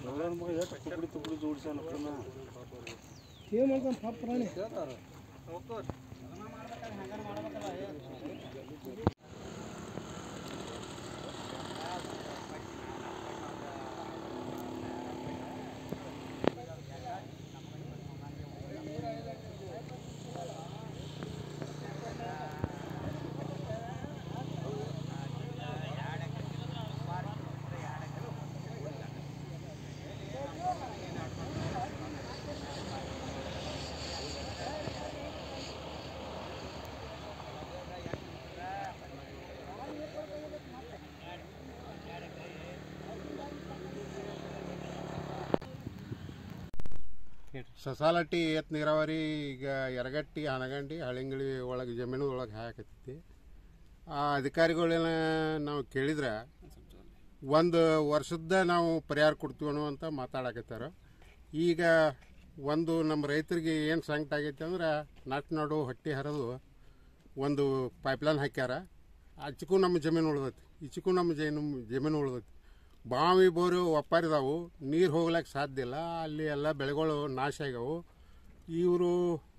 ಸಗರನ್ ಮಗ ಎಷ್ಟು ತುಕಡಿ ತುಕಡಿ ಜೋಡಿಸ್ಯಾನ ಪುನಃ ಏನು ಮಾಡ್ತಾನೆ ಪಾಪ ಪ್ರಾಣಿ ಸಸಾಲಟ್ಟಿ ಎತ್ ನೀರಾವರಿ ಈಗ ಯರಗಟ್ಟಿ ಹನಗಂಡಿ ಹಳಿಂಗಳಿ ಒಳಗೆ ಜಮೀನು ಒಳಗೆ ಹಾಕತ್ತೈತಿ ಆ ಅಧಿಕಾರಿಗಳನ್ನ ನಾವು ಕೇಳಿದ್ರೆ ಒಂದು ವರ್ಷದ ನಾವು ಪರಿಹಾರ ಕೊಡ್ತೀವಿ ಅನ್ನುವಂತ ಮಾತಾಡಕತ್ತಾರ ಈಗ ಒಂದು ನಮ್ಮ ರೈತರಿಗೆ ಏನು ಸಂಕಟ ಆಗೈತೆ ಅಂದ್ರೆ ನಾಟ್ ನಾಡು ಹಟ್ಟಿ ಹರಿದು ಒಂದು ಪೈಪ್ಲೈನ್ ಹಾಕ್ಯಾರ ಆಚೆಗೂ ನಮ್ಮ ಜಮೀನು ಉಳ್ದೈತಿ ಈಚೆಗೂ ನಮ್ಮ ಜಮೀನು ಜಮೀನು ಉಳ್ದೈತಿ ಬಾವಿ ಬೋರು ಒಪ್ಪಾರಿದಾವು ನೀರು ಹೋಗ್ಲಿಕ್ಕೆ ಸಾಧ್ಯ ಇಲ್ಲ ಅಲ್ಲಿ ಎಲ್ಲ ಬೆಳೆಗಳು ನಾಶ ಆಗ್ಯಾವು ಇವರು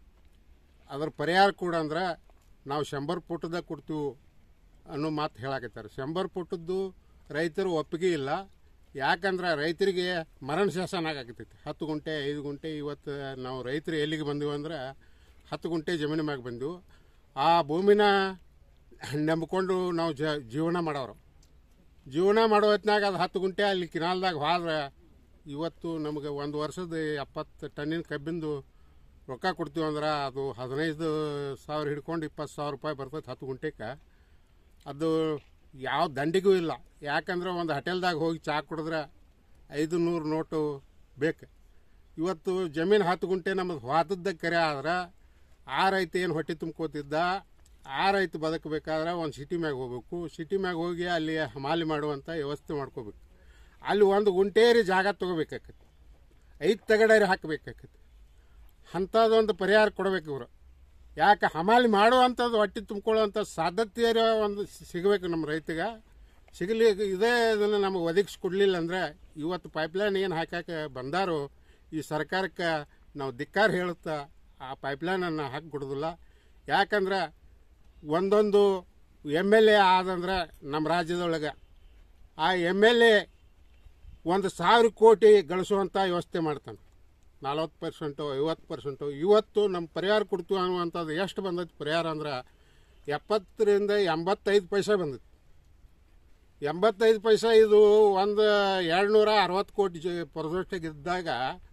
ಅದ್ರ ಪರಿಹಾರ ಕೂಡ ಅಂದ್ರೆ ನಾವು ಶಂಬರ್ ಫುಟ್ದಾಗ ಕೊಡ್ತೀವಿ ಅನ್ನೋ ಮಾತು ಹೇಳಕತ್ತಾರೆ ಶಂಬರ್ ಫುಟ್ಟದ್ದು ರೈತರು ಒಪ್ಪಿಗೆ ಇಲ್ಲ ಯಾಕಂದ್ರೆ ರೈತರಿಗೆ ಮರಣ ಶಾಸನ ಆಗಾಕತ್ತೈತಿ ಹತ್ತು ಗುಂಟೆ ಐದು ಗುಂಟೆ ಇವತ್ತು ನಾವು ರೈತರು ಎಲ್ಲಿಗೆ ಬಂದೀವಿ ಅಂದ್ರೆ ಹತ್ತು ಗುಂಟೆ ಜಮೀನು ಮ್ಯಾಗ ಬಂದೆವು ಆ ಭೂಮಿನ ನಂಬಿಕೊಂಡು ನಾವು ಜ ಜೀವನ ಮಾಡೋರು ಜೀವನ ಮಾಡೋ ಹೊತ್ನಾಗ ಅದು ಹತ್ತು ಗುಂಟೆ ಅಲ್ಲಿ ಕಿನಾಲ್ದಾಗ ಹೋದ್ರೆ ಇವತ್ತು ನಮಗೆ ಒಂದು ವರ್ಷದ ಎಪ್ಪತ್ತು ಟನ್ನಿನ ಕಬ್ಬಿಂದು ರೊಕ್ಕ ಕೊಡ್ತೀವಿ ಅಂದ್ರೆ ಅದು ಹದಿನೈದು ಸಾವಿರ ಹಿಡ್ಕೊಂಡು ಇಪ್ಪತ್ತು ಸಾವಿರ ರೂಪಾಯಿ ಬರ್ತೈತೆ ಹತ್ತು ಗುಂಟೆಗೆ ಅದು ಯಾವ ದಂಡಿಗೂ ಇಲ್ಲ ಯಾಕಂದ್ರೆ ಒಂದು ಹೋಟೆಲ್ದಾಗ ಹೋಗಿ ಚಹಾ ಕುಡಿದ್ರೆ ಐದು ನೂರು ನೋಟು ಬೇಕು ಇವತ್ತು ಜಮೀನು ಹತ್ತು ಗುಂಟೆ ನಮ್ಮದು ವಾತದ ಕರೆ ಆದ್ರೆ ಆ ರೈತ ಏನು ಹೊಟ್ಟೆ ತುಂಬ್ಕೋತಿದ್ದ ಆ ರೈತ ಬದುಕಬೇಕಾದ್ರೆ ಒಂದು ಸಿಟಿ ಮ್ಯಾಗ ಹೋಗ್ಬೇಕು ಸಿಟಿ ಮ್ಯಾಗ ಹೋಗಿ ಅಲ್ಲಿ ಹಮಾಲಿ ಮಾಡುವಂಥ ವ್ಯವಸ್ಥೆ ಮಾಡ್ಕೋಬೇಕು ಅಲ್ಲಿ ಒಂದು ಗುಂಟೇರಿ ಜಾಗ ತೊಗೋಬೇಕಾಕತಿ ಐದು ತಗಡೇರಿ ಹಾಕಬೇಕಾಕತಿ ಅಂಥದ್ದೊಂದು ಪರಿಹಾರ ಕೊಡ್ಬೇಕು ಇವರು ಯಾಕೆ ಹಮಾಲಿ ಮಾಡುವಂಥದ್ದು ಹೊಟ್ಟೆ ತುಂಬ್ಕೊಳ್ಳುವಂಥ ಸಾಧ್ಯತೆ ಇರೋ ಒಂದು ಸಿಗಬೇಕು ನಮ್ಮ ರೈತಗೆ ಸಿಗಲಿ ಇದೇ ಇದನ್ನು ನಮಗೆ ಒದಗಿಸ್ಕೊಡ್ಲಿಲ್ಲ ಅಂದರೆ ಇವತ್ತು ಪೈಪ್ಲೈನ್ ಏನು ಹಾಕಕ್ಕೆ ಬಂದಾರೋ ಈ ಸರ್ಕಾರಕ್ಕೆ ನಾವು ಧಿಕ್ಕಾರ ಹೇಳುತ್ತಾ ಆ ಪೈಪ್ಲೈನನ್ನು ಹಾಕಿ ಕೊಡೋದಿಲ್ಲ ಯಾಕಂದ್ರೆ ಒಂದೊಂದು ಎಮ್ ಎಲ್ ಎ ಆದಂದ್ರೆ ನಮ್ಮ ರಾಜ್ಯದೊಳಗೆ ಆ ಎಮ್ ಎಲ್ ಎ ಒಂದು ಸಾವಿರ ಕೋಟಿ ಗಳಿಸುವಂಥ ವ್ಯವಸ್ಥೆ ಮಾಡ್ತಾನೆ ನಲ್ವತ್ತು ಪರ್ಸೆಂಟು ಐವತ್ತು ಪರ್ಸೆಂಟು ಇವತ್ತು ನಮ್ಮ ಪರಿಹಾರ ಕೊಡ್ತೀವಿ ಅನ್ನುವಂಥದ್ದು ಎಷ್ಟು ಬಂದೈತಿ ಪರಿಹಾರ ಅಂದ್ರೆ ಎಪ್ಪತ್ತರಿಂದ ಎಂಬತ್ತೈದು ಪೈಸೆ ಬಂದೈತಿ ಎಂಬತ್ತೈದು ಪೈಸೆ ಇದು ಒಂದು ಎರಡುನೂರ ಅರವತ್ತು ಕೋಟಿ ಜ ಪ್ರೊಜೆಕ್ಟಿಗೆ ಇದ್ದಾಗ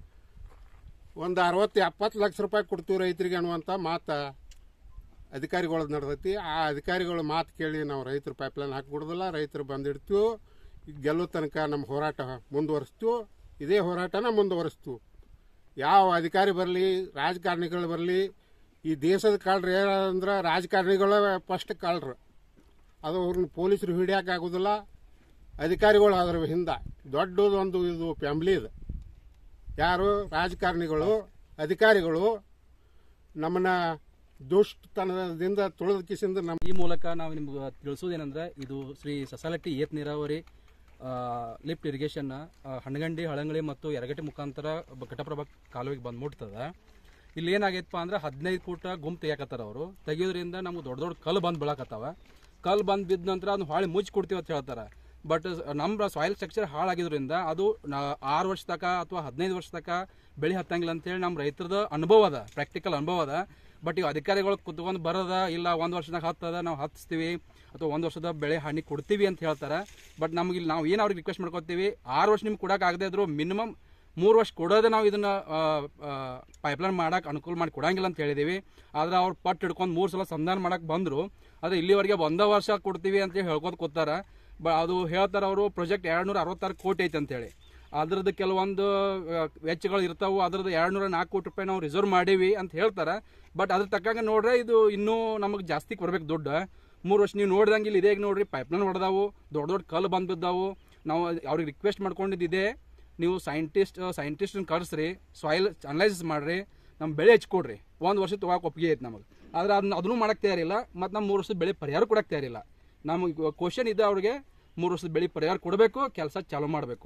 ಒಂದು ಅರವತ್ತು ಎಪ್ಪತ್ತು ಲಕ್ಷ ರೂಪಾಯಿ ಕೊಡ್ತೀವಿ ರೈತರಿಗೆ ಅನ್ನುವಂಥ ಮಾತು ಅಧಿಕಾರಿಗಳದ್ದು ನಡೆದೈತಿ ಆ ಅಧಿಕಾರಿಗಳ ಮಾತು ಕೇಳಿ ನಾವು ರೈತರು ಪೈಪ್ಲೈನ್ ಹಾಕಿಕೊಡೋದಿಲ್ಲ ರೈತರು ಬಂದಿಡ್ತೀವಿ ಈಗ ಗೆಲ್ಲೋ ತನಕ ನಮ್ಮ ಹೋರಾಟ ಮುಂದುವರಿಸ್ತೀವಿ ಇದೇ ಹೋರಾಟನ ಮುಂದುವರಿಸ್ತೀವಿ ಯಾವ ಅಧಿಕಾರಿ ಬರಲಿ ರಾಜಕಾರಣಿಗಳು ಬರಲಿ ಈ ದೇಶದ ಕಾಳ್ರು ಏನಂದ್ರೆ ರಾಜಕಾರಣಿಗಳ ಫಸ್ಟ್ ಕಾಳ್ರು ಅದು ಅವ್ರನ್ನ ಪೊಲೀಸರು ಹಿಡಿಯೋಕೆ ಆಗೋದಿಲ್ಲ ಅಧಿಕಾರಿಗಳು ಅದ್ರ ಹಿಂದೆ ದೊಡ್ಡದೊಂದು ಇದು ಫ್ಯಾಮ್ಲಿ ಇದೆ ಯಾರು ರಾಜಕಾರಣಿಗಳು ಅಧಿಕಾರಿಗಳು ನಮ್ಮನ್ನ ದುಷ್ಟತನದಿಂದ ತುಳಿದ ಕಿಸಿಂದ ನಮ್ಮ ಈ ಮೂಲಕ ನಾವು ನಿಮ್ಗೆ ತಿಳಿಸೋದೇನಂದ್ರೆ ಇದು ಶ್ರೀ ಸಸಾಲಟ್ಟಿ ಏತ್ ನೀರಾವರಿ ಲಿಫ್ಟ್ ಇರಿಗೇಷನ್ ಹಣಗಂಡಿ ಹಳಂಗಳಿ ಮತ್ತು ಯರಗಟ್ಟಿ ಮುಖಾಂತರ ಬ- ಘಟಪ್ರಭಾ ಕಾಲುವೆಗೆ ಬಂದು ಮುಟ್ತದ ಇಲ್ಲಿ ಏನಾಗೈತಪ್ಪ ಅಂದ್ರೆ ಹದಿನೈದು ಫೂಟ ಗುಂಪು ತೆಗಿಯಕತ್ತಾರ ಅವರು ತೆಗಿಯೋದ್ರಿಂದ ನಮ್ಗೆ ದೊಡ್ಡ ದೊಡ್ಡ ಕಲ್ಲು ಬಂದು ಬೀಳಕತ್ತಾವ ಕಲ್ಲು ಬಂದು ಬಿದ್ದ ನಂತರ ಅದನ್ನ ಹಾಳಿ ಮುಚ್ಚಿ ಕೊಡ್ತೀವಿ ಅಂತ ಹೇಳ್ತಾರೆ ಬಟ್ ನಮ್ಮ ಸಾಯಿಲ್ ಸ್ಟ್ರಕ್ಚರ್ ಹಾಳಾಗಿದ್ರಿಂದ ಅದು ನಾ- ಆರು ವರ್ಷ ತನಕ ಅಥವಾ ಹದಿನೈದು ವರ್ಷ ತನಕ ಬೆಳೆ ಹತ್ತಂಗಿಲ್ಲ ಅಂತೇಳಿ ನಮ್ಮ ರೈತರದ ಅನುಭವ ಅದ ಪ್ರಾಕ್ಟಿಕಲ್ ಅನುಭವ ಅದ ಬಟ್ ಈಗ ಅಧಿಕಾರಿಗಳು ಕುತ್ಕೊಂಡು ಬರೋದ ಇಲ್ಲ ಒಂದು ವರ್ಷದಾಗ ಹತ್ತದ ನಾವು ಹತ್ತಿಸ್ತೀವಿ ಅಥವಾ ಒಂದು ವರ್ಷದ ಬೆಳೆ ಹಾನಿ ಕೊಡ್ತೀವಿ ಅಂತ ಹೇಳ್ತಾರೆ ಬಟ್ ನಮ್ಗೆ ಇಲ್ಲಿ ನಾವು ಏನು ಅವ್ರಿಗೆ ರಿಕ್ವೆಸ್ಟ್ ಮಾಡ್ಕೊತೀವಿ ಆರು ವರ್ಷ ನಿಮ್ಗೆ ಕೊಡಕ್ಕೆ ಆಗದೆ ಇದ್ರು ಮಿನಿಮಮ್ ಮೂರು ವರ್ಷ ಕೊಡೋದೇ ನಾವು ಇದನ್ನ ಪೈಪ್ಲೈನ್ ಮಾಡಕ್ಕೆ ಅನುಕೂಲ ಮಾಡಿ ಕೊಡಂಗಿಲ್ಲ ಅಂತ ಹೇಳಿದೀವಿ ಆದ್ರೆ ಅವ್ರು ಪಟ್ಟು ಹಿಡ್ಕೊಂಡು ಮೂರು ಸಲ ಸಂಧಾನ ಮಾಡಕ್ಕೆ ಬಂದರು ಆದರೆ ಇಲ್ಲಿವರೆಗೆ ಒಂದೇ ವರ್ಷ ಕೊಡ್ತೀವಿ ಅಂತ ಹೇಳ್ಕೊತ ಕೂತಾರ ಬ ಅದು ಹೇಳ್ತಾರೆ ಅವರು ಪ್ರಾಜೆಕ್ಟ್ ಎರಡು ನೂರ ಅರವತ್ತಾರು ಕೋಟಿ ಐತೆ ಅಂತೇಳಿ ಅದ್ರದ್ದು ಕೆಲವೊಂದು ಆ, ವೆಚ್ಚಗಳು ಇರ್ತಾವು ಅದ್ರದ್ದು ಎರಡು ನೂರ ನಾಲ್ಕು ಕೋಟಿ ರೂಪಾಯಿ ನಾವು ರಿಸರ್ವ್ ಮಾಡೀವಿ ಅಂತ ಹೇಳ್ತಾರೆ ಬಟ್ ಅದ್ರ ತಕ್ಕಂಗೆ ನೋಡ್ರೆ ಇದು ಇನ್ನೂ ನಮಗೆ ಜಾಸ್ತಿ ಕೊಡ್ಬೇಕು ದುಡ್ಡು ಮೂರು ವರ್ಷ ನೀವು ನೋಡ್ದಂಗೆ ಇಲ್ಲಿ ಇದೇ ನೋಡ್ರಿ ಪೈಪ್ಲೈನ್ ಹೊಡೆದಾವು ದೊಡ್ಡ ದೊಡ್ಡ ಕಲ್ಲು ಬಂದು ಬಿದ್ದಾವು ನಾವು ಅವ್ರಿಗೆ ರಿಕ್ವೆಸ್ಟ್ ಮಾಡ್ಕೊಂಡಿದ್ದಿದೆ ನೀವು ಸೈಂಟಿಸ್ಟ್ ಸೈಂಟಿಸ್ಟನ್ನ ಕರೆಸ್ರಿ ಸಾಯಿಲ್ ಅನಲೈಸಿಸ್ ಮಾಡ್ರಿ ನಮ್ಮ ಬೆಳೆ ಹಚ್ಕೊಡ್ರಿ ಒಂದು ವರ್ಷ ತೊಗೊಳಕ್ಕೆ ಒಪ್ಪಿಗೆ ಐತೆ ನಮಗೆ ಆದ್ರೆ ಅದನ್ನ ಅದನ್ನು ಮಾಡಕ್ಕೆ ತಯಾರಿಲ್ಲ ಮತ್ತು ನಮ್ಮ ಮೂರು ವರ್ಷದ ಬೆಳೆ ಪರಿಹಾರ ಕೊಡಕ್ಕೆ ತಯಾರಿಲ್ಲ ನಮಗೆ ಕ್ವಶನ್ ಇದೆ ಅವ್ರಿಗೆ ಮೂರು ವರ್ಷದ ಬೆಳೆ ಪರಿಹಾರ ಕೊಡಬೇಕು ಕೆಲಸ ಚಾಲೂ ಮಾಡಬೇಕು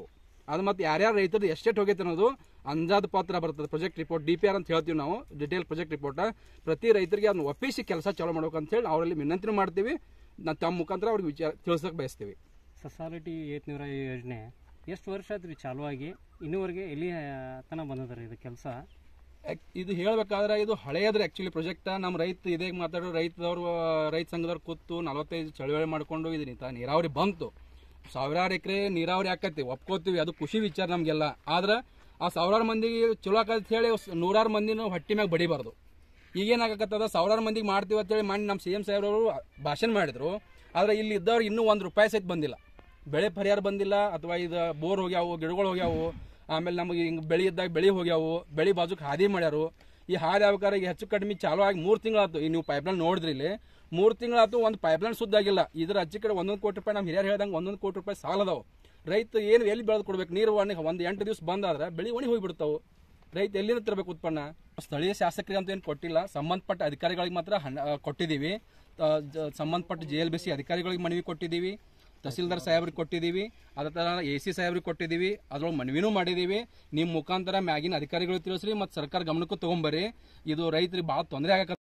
ಅದು ಮತ್ತೆ ಯಾರ್ಯಾರು ರೈತರು ಎಷ್ಟೆಷ್ಟು ಹೋಗೈತೆ ಅನ್ನೋದು ಅಂಜಾದ ಪತ್ರ ಬರ್ತದೆ project report D P R ಅಂತ ಹೇಳ್ತೀವಿ ನಾವು ಡಿಟೇಲ್ ಪ್ರಾಜೆಕ್ಟ್ ರಿಪೋರ್ಟ್ ಪ್ರತಿ ರೈತರಿಗೆ ಅದನ್ನ ಒಪ್ಪಿಸಿ ಕೆಲಸ ಚಾಲೂ ಮಾಡ್ಬೇಕು ಅಂತ ಹೇಳಿ ಅವರಲ್ಲಿ ವಿನಂತಿ ಮಾಡ್ತೀವಿ ನಾವು ತಮ್ಮ ಮುಖಾಂತರ ಅವ್ರಿಗೆ ವಿಚಾರ ತಿಳಿಸೋಕೆ ಬಯಸ್ತೀವಿ ಸೊಸಾಲಿಟಿ ಏತ್ನೂರ ಯೋಜನೆ ಎಷ್ಟು ವರ್ಷ ಆದ್ರಿ ಚಾಲೂ ಆಗಿ ಇನ್ನೂವರೆಗೆ ಎಲ್ಲಿ ತನಕ ಬಂದದ್ರಿ ಇದು ಕೆಲಸ ಆಕ್- ಇದು ಹೇಳ್ಬೇಕಾದ್ರೆ ಇದು ಹಳೆಯದ್ರಿ ಆಕ್ಚುಲಿ ಪ್ರಾಜೆಕ್ಟ್ ನಮ್ಮ ರೈತ ಇದೇ ಮಾತಾಡೋ ರೈತದವ್ರು ರೈತ ಸಂಘದವ್ರು ಕೂತು ನಲವತ್ತೈದು ಚಳವಳಿ ಮಾಡ್ಕೊಂಡು ಇದು ನಿಂತ ನೀರಾವರಿ ಬಂತು ಸಾವಿರಾರು ಎಕರೆ ನೀರಾವರಿ ಆಕತಿ ಒಪ್ಕೋತೀವಿ ಅದು ಖುಷಿ ವಿಚಾರ ನಮಗೆಲ್ಲ ಆದ್ರೆ ಆ ಸಾವಿರಾರು ಮಂದಿಗೆ ಚಲೋ ಆಕತ್ ಹೇಳಿ ಸ್- ನೂರಾರು ಮಂದಿನ ಹೊಟ್ಟಿ ಮ್ಯಾಗ ಬಡಿಬಾರ್ದು ಈಗೇನಾಗತ್ತದ ಸಾವಿರಾರು ಮಂದಿಗೆ ಮಾಡ್ತೀವಿ ಅಂತೇಳಿ ಮಾಡಿ ನಮ್ಮ ಸಿ ಎಂ ಸಾಹೇಬ್ರವರು ಭಾಷಣ ಮಾಡಿದ್ರು ಆದ್ರೆ ಇಲ್ಲಿ ಇದ್ದವ್ರು ಇನ್ನೂ ಒಂದು ರೂಪಾಯಿ ಸಹಿತ ಬಂದಿಲ್ಲ ಬೆಳೆ ಪರಿಹಾರ ಬಂದಿಲ್ಲ ಅಥವಾ ಇದು ಬೋರ್ ಹೋಗ್ಯಾವು ಗಿಡಗಳು ಹೋಗ್ಯಾವು ಆಮೇಲೆ ನಮಗೆ ಹಿಂಗೆ ಬೆಳೆ ಇದ್ದಾಗ ಬೆಳೆ ಹೋಗ್ಯಾವು ಬೆಳೆ ಬಾಜುಕ್ ಹಾದಿ ಮಾಡ್ಯಾರು ಈ ಹಾದಿ ಆಗ್ಬೇಕಾದ್ರೆ ಈಗ ಹೆಚ್ಚು ಕಡಿಮೆ ಚಾಲು ಆಗಿ ಮೂರು ತಿಂಗಳಾಯ್ತು ಈಗ ನೀವು ಪೈಪ್ಲೈನ್ ನೋಡಿದ್ರಿ ಇಲ್ಲಿ ಮೂರು ತಿಂಗಳಾಯ್ತು ಒಂದು ಪೈಪ್ಲೈನ್ ಸುದ್ದಾಗಿಲ್ಲ ಇದ್ರ ಅಚ್ಚಿ ಕಡೆ ಒಂದೊಂದು ಕೋಟಿ ರೂಪಾಯಿ ನಮ್ಮ ಹಿರಿಯರು ಹೇಳ್ದಂಗೆ ಒಂದೊಂದು ಕೋಟಿ ರೂಪಾಯಿ ಸಾಲ ಅದಾವು ರೈತ ಏನು ಎಲ್ಲಿ ಬೆಳೆದು ಕೊಡ್ಬೇಕು ನೀರು ಒಣಗಿ ಒಂದು ಎಂಟು ದಿವಸ ಬಂದಾದ್ರೆ ಬೆಳೆ ಒಣಗಿ ಹೋಗ್ಬಿಡ್ತಾವು ರೈತ ಎಲ್ಲಿಂದ ತರಬೇಕು ಉತ್ಪನ್ನ ಸ್ಥಳೀಯ ಶಾಸಕರಿಗೆ ಅಂತ ಏನು ಕೊಟ್ಟಿಲ್ಲ ಸಂಬಂಧಪಟ್ಟ ಅಧಿಕಾರಿಗಳಿಗೆ ಮಾತ್ರ ಹಣ ಆ, ಕೊಟ್ಟಿದ್ದೀವಿ ಆ, ಜ- ಸಂಬಂಧಪಟ್ಟ ಜೆ ಎಲ್ ಬಿ ಸಿ ಅಧಿಕಾರಿಗಳಿಗೆ ಮನವಿ ಕೊಟ್ಟಿದ್ದೀವಿ ತಹಸೀಲ್ದಾರ್ ಸಾಹೇಬ್ರಿಗೆ ಕೊಟ್ಟಿದ್ದೀವಿ ಅದೇ ಥರ ಎ ಸಿ ಸಾಹೇಬ್ರಿಗೆ ಕೊಟ್ಟಿದ್ದೀವಿ ಅದ್ರೊಳಗೆ ಮನವಿನೂ ಮಾಡಿದ್ದೀವಿ ನಿಮ್ಮ ಮುಖಾಂತರ ಮ್ಯಾಗಿನ ಅಧಿಕಾರಿಗಳು ತಿಳಿಸ್ರಿ ಮತ್ತು ಸರ್ಕಾರ ಗಮನಕ್ಕೂ ತೊಗೊಂಬರ್ರಿ ಇದು ರೈತರಿಗೆ ಭಾಳ ತೊಂದರೆ ಆಗಕ್ಕೆ